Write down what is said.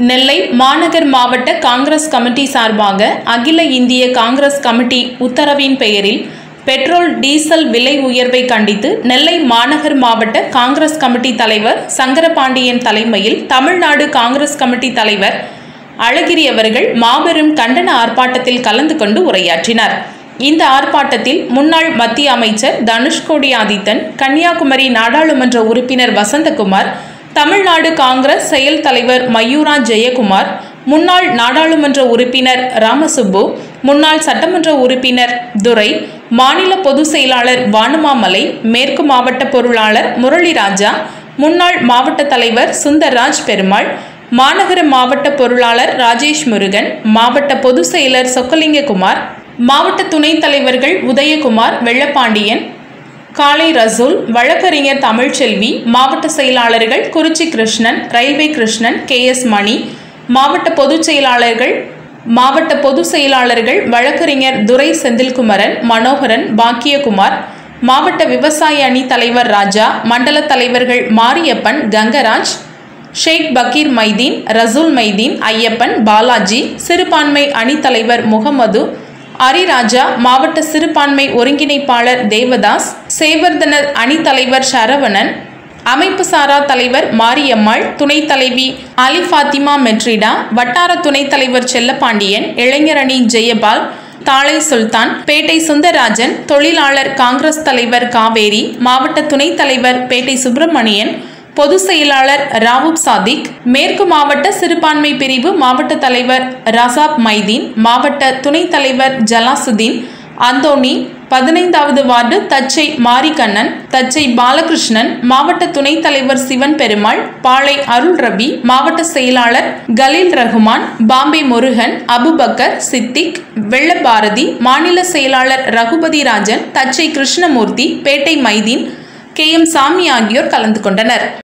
நெல்லை மாநகர் மாவட்ட காங்கிரஸ் கமிட்டி சார்பாக அகில இந்திய காங்கிரஸ் கமிட்டி உத்தரவின் பெயரில் பெட்ரோல் டீசல் விலை உயர்வை கண்டித்து நெல்லை மாநகர் மாவட்ட காங்கிரஸ் கமிட்டி தலைவர் சங்கரபாண்டியன் தலைமையில் தமிழ்நாடு காங்கிரஸ் கமிட்டி தலைவர் அழகிரி அவர்கள் மாபெரும் கண்டன ஆர்ப்பாட்டத்தில் கலந்து கொண்டு உரையாற்றினார் இந்த ஆர்ப்பாட்டத்தில் முன்னாள் மத்திய அமைச்சர் தனுஷ்கோடி ஆதித்தன் கன்னியாகுமரி நாடாளுமன்ற உறுப்பினர் வசந்தகுமார் தமிழ்நாடு காங்கிரஸ் செயல் தலைவர் மயூரா ஜெயக்குமார் முன்னாள் நாடாளுமன்ற உறுப்பினர் ராமசுப்பு முன்னாள் சட்டமன்ற உறுப்பினர் துரை மாநில பொதுச் செயலாளர் வானுமாமலை மேற்கு மாவட்ட பொருளாளர் முரளிராஜா முன்னாள் மாவட்ட தலைவர் சுந்தர்ராஜ் பெருமாள் மாநகர மாவட்ட பொருளாளர் ராஜேஷ் முருகன் மாவட்ட பொதுச் செயலர் சொக்கலிங்ககுமார் மாவட்ட துணைத் தலைவர்கள் உதயகுமார் வெள்ளப்பாண்டியன் காளை ரசூல் வழக்கறிஞர் தமிழ்ச்செல்வி மாவட்ட செயலாளர்கள் Kurichi Krishnan railway Krishnan K S Mani மாவட்ட பொதுச் செயலாளர்கள் மாவட்ட பொதுச் செயலாளர்கள் வழக்கறிஞர் துரை செந்தில்குமரன் மனோகரன் பாக்கியகுமார் மாவட்ட விவசாய அணி தலைவர் ராஜா மண்டல தலைவர்கள் மாரியப்பன் கங்கராஜ் ஷேக் பக்கீர் மைதீன் ரசூல் மைதீன் ஐயப்பன் பாலாஜி சிறுபான்மை அணித்தலைவர் முகமது அரிராஜா மாவட்ட சிறுபான்மை ஒருங்கிணைப்பாளர் தேவதாஸ் சேவர்தனர் அணித்தலைவர் சரவணன் அமைப்பு சாரா தலைவர் மாரியம்மாள் துணைத் தலைவி அலி ஃபாத்திமா மெட்ரிடா வட்டார துணைத் தலைவர் செல்லப்பாண்டியன் இளைஞரணி ஜெயபால் தாளை சுல்தான் பேட்டை சுந்தரராஜன் தொழிலாளர் காங்கிரஸ் தலைவர் காவேரி மாவட்ட துணைத் தலைவர் பேட்டை சுப்பிரமணியன் பொதுச் செயலாளர் ராவூப் சாதிக் மேற்கு மாவட்ட சிறுபான்மை பிரிவு மாவட்ட தலைவர் ரசாப் மைதீன் மாவட்ட துணைத் தலைவர் ஜலாசுதீன் அந்தோணி பதினைந்தாவது வார்டு தச்சை மாரிகண்ணன் தச்சை பாலகிருஷ்ணன் மாவட்ட துணைத் தலைவர் சிவன் பெருமாள் பாளை அருள் ரவி மாவட்ட செயலாளர் கலீல் ரகுமான் பாம்பே முருகன் அபுபக்கர் சித்திக் வெள்ளபாரதி மாநில செயலாளர் ரகுபதி ராஜன் தச்சை கிருஷ்ணமூர்த்தி பேட்டை மைதீன் கே எம் சாமி ஆகியோர் கலந்து கொண்டனர்